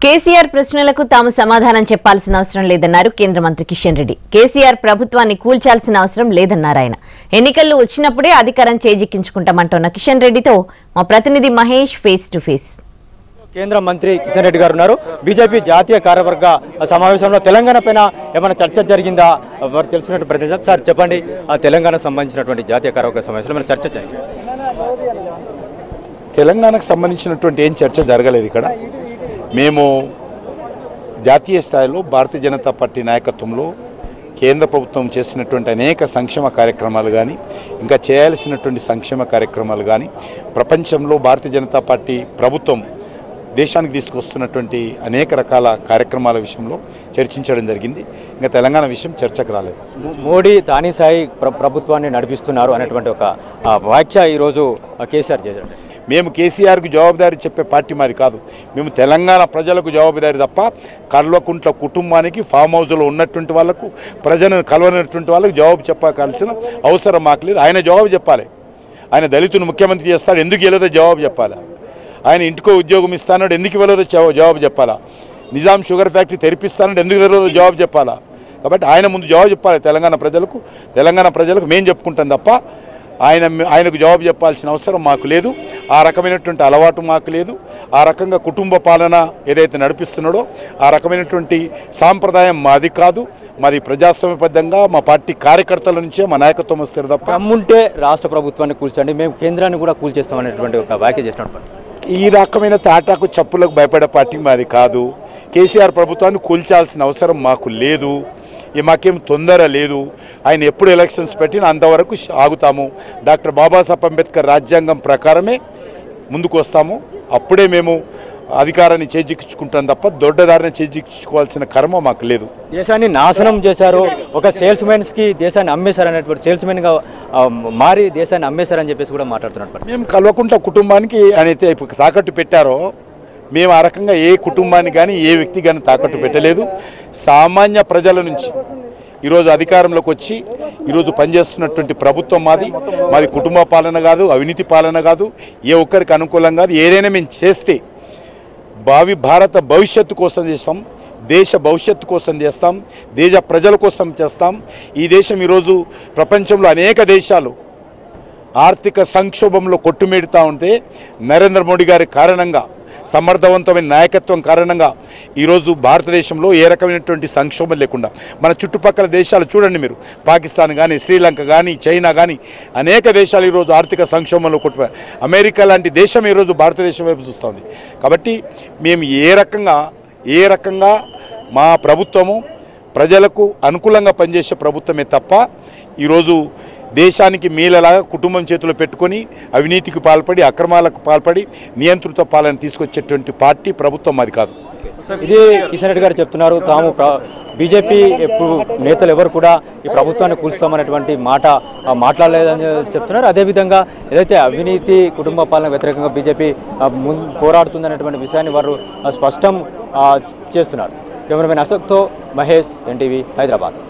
కేసీఆర్ ప్రశ్నలకు తాము సమాధానం చెప్పాల్సిన అవసరం లేదన్నారు కేంద్ర మంత్రి కిషన్ రెడ్డి కేసీఆర్ ప్రభుత్వాన్ని కూల్చాల్సిన అవసరం లేదన్నారు ఆయన ఎన్నికల్లో వచ్చినప్పుడే అధికారం చేజిక్కించుకుంటామంటున్న కిషన్ రెడ్డితో మా ప్రతినిధి మహేష్ ఫేస్ టు ఫేస్ కేంద్ర మంత్రి కిషన్ రెడ్డి గారు ఉన్నారు బీజేపీ జాతీయ కార్యవర్గ సమావేశంలో తెలంగాణ పైన ఏమైనా చర్చ జరిగిందా వారు తెలుసుకున్నట్టు ప్రతి సార్ చెప్పండి ఆ తెలంగాణకు సంబంధించినటువంటి జాతీయ కార్యవర్గ సమావేశంలో ఏమైనా చర్చ జరిగింది తెలంగాణకు సంబంధించినటువంటి ఏం చర్చ జరగలేదు ఇక్కడ మేము జాతీయ స్థాయిలో భారతీయ జనతా పార్టీ నాయకత్వంలో కేంద్ర ప్రభుత్వం చేసినటువంటి అనేక సంక్షేమ కార్యక్రమాలు కానీ ఇంకా చేయాల్సినటువంటి సంక్షేమ కార్యక్రమాలు కానీ ప్రపంచంలో భారతీయ జనతా పార్టీ ప్రభుత్వం దేశానికి తీసుకొస్తున్నటువంటి అనేక రకాల కార్యక్రమాల విషయంలో చర్చించడం జరిగింది ఇంకా తెలంగాణ విషయం చర్చకు రాలేదు మోడీ తానీసాయి ప్ర ప్రభుత్వాన్ని నడిపిస్తున్నారు అనేటువంటి ఒక ఆ, వ్యాఖ్య ఈరోజు కేసీఆర్ చేశారు మేము కేసీఆర్కు జవాబుదారీ చెప్పే పార్టీ మాది కాదు మేము తెలంగాణ ప్రజలకు జవాబుదారీ తప్ప కల్వకుంట్ల కుటుంబానికి ఫామ్ హౌస్లో ఉన్నటువంటి వాళ్ళకు ప్రజలను కలవనటువంటి వాళ్ళకు జవాబు చెప్పాల్సిన అవసరం మాకు లేదు ఆయన జవాబు చెప్పాలి ఆయన దళితుని ముఖ్యమంత్రి చేస్తాడు ఎందుకు వెళ్ళదో జవాబు చెప్పాలి ఆయన ఇంటికో ఉద్యోగం ఇస్తాడు ఎందుకు వెళ్ళదో జవ- జవాబు చెప్పాలా నిజాం షుగర్ ఫ్యాక్టరీ తెరిపిస్తానంటే ఎందుకు వెళ్ళదో జవాబు చెప్పాలా కాబట్టి ఆయన ముందు జవాబు చెప్పాలి తెలంగాణ ప్రజలకు తెలంగాణ ప్రజలకు మేము చెప్పుకుంటాం తప్ప ఆయన ఆయనకు జవాబు చెప్పాల్సిన అవసరం మాకు లేదు ఆ రకమైనటువంటి అలవాటు మాకు లేదు ఆ రకంగా కుటుంబ పాలన ఏదైతే నడిపిస్తున్నాడో ఆ రకమైనటువంటి సాంప్రదాయం మాది కాదు మాది ప్రజాస్వామ్యబద్ధంగా మా పార్టీ కార్యకర్తల నుంచే మా నాయకత్వం వస్తారు తప్ప దమ్ముంటే రాష్ట్ర ప్రభుత్వాన్ని కూల్చండి మేము కేంద్రాన్ని కూడా కూల్చేస్తామనేటువంటి ఒక వ్యాఖ్య చేసినటువంటి ఈ రకమైన తాటాకు చప్పులకు భయపడే పార్టీ మాది కాదు కేసీఆర్ ప్రభుత్వాన్ని కూల్చాల్సిన అవసరం మాకు లేదు ఈ మాకేం తొందర లేదు ఆయన ఎప్పుడు ఎలక్షన్స్ పెట్టినా అంతవరకు ఆగుతాము డాక్టర్ బాబాసాహెబ్ అంబేద్కర్ రాజ్యాంగం ప్రకారమే ముందుకు వస్తాము అప్పుడే మేము అధికారాన్ని చేజిక్కించుకుంటాం తప్ప దొడ్డదారిని చేజిక్కించుకోవాల్సిన కర్మ మాకు లేదు దేశాన్ని నాశనం చేశారు ఒక సేల్స్ కి దేశాన్ని అమ్మేశారు అనేటువంటి సేల్స్ గా ఆ, మారి దేశాన్ని అమ్మేశారని చెప్పేసి కూడా మాట్లాడుతున్నటువంటి మేము కల్వకుంట్ల కుటుంబానికి అయితే ఇప్పుడు తాకట్టు పెట్టారో మేము ఆ రకంగా ఏ కుటుంబాన్ని కానీ ఏ వ్యక్తి కానీ తాకట్టు పెట్టలేదు సామాన్య ప్రజల నుంచి ఈరోజు అధికారంలోకి వచ్చి ఈరోజు పనిచేస్తున్నటువంటి ప్రభుత్వం మాది మాది కుటుంబ పాలన కాదు అవినీతి పాలన కాదు ఏ ఒక్కరికి అనుకూలం కాదు ఏదైనా మేము చేస్తే భావి భారత భవిష్యత్తు కోసం చేస్తాం దేశ భవిష్యత్తు కోసం చేస్తాం దేశ ప్రజల కోసం చేస్తాం ఈ దేశం ఈరోజు ప్రపంచంలో అనేక దేశాలు ఆర్థిక సంక్షోభంలో కొట్టుమిడుతూ ఉంటే నరేంద్ర మోడీ గారి కారణంగా సమర్థవంతమైన నాయకత్వం కారణంగా ఈరోజు భారతదేశంలో ఏ రకమైనటువంటి సంక్షోభం లేకుండా మన చుట్టుపక్కల దేశాలు చూడండి మీరు పాకిస్తాన్ కానీ శ్రీలంక కానీ చైనా కానీ అనేక దేశాలు ఈరోజు ఆర్థిక సంక్షోభంలో కొట్టుపోయారు అమెరికా లాంటి దేశం ఈరోజు భారతదేశం వైపు చూస్తుంది కాబట్టి మేము ఏ రకంగా ఏ రకంగా మా ప్రభుత్వము ప్రజలకు అనుకూలంగా పనిచేసే ప్రభుత్వమే తప్ప ఈరోజు దేశానికి మీలలాగా కుటుంబం చేతిలో పెట్టుకొని అవినీతికి పాల్పడి అక్రమాలకు పాల్పడి నియంత్రిత పాలన తీసుకొచ్చేటువంటి పార్టీ ప్రభుత్వం అది కాదు ఇది కిషన్ రెడ్డి గారు చెప్తున్నారు తాము ప్ర- బీజేపీ ఎప్పుడు నేతలు ఎవరు కూడా ఈ ప్రభుత్వాన్ని కూల్స్తామనేటువంటి మాట ఆ, మాట్లాడలేదని చెప్తున్నారు అదేవిధంగా ఏదైతే అవినీతి కుటుంబ పాలన వ్యతిరేకంగా బీజేపీ ఆ, ముందు పోరాడుతుందనేటువంటి విషయాన్ని వారు ఆ, స్పష్టం ఆ, చేస్తున్నారు కెమెరామెన్ అశోక్తో మహేష్ ఎన్టీవీ హైదరాబాద్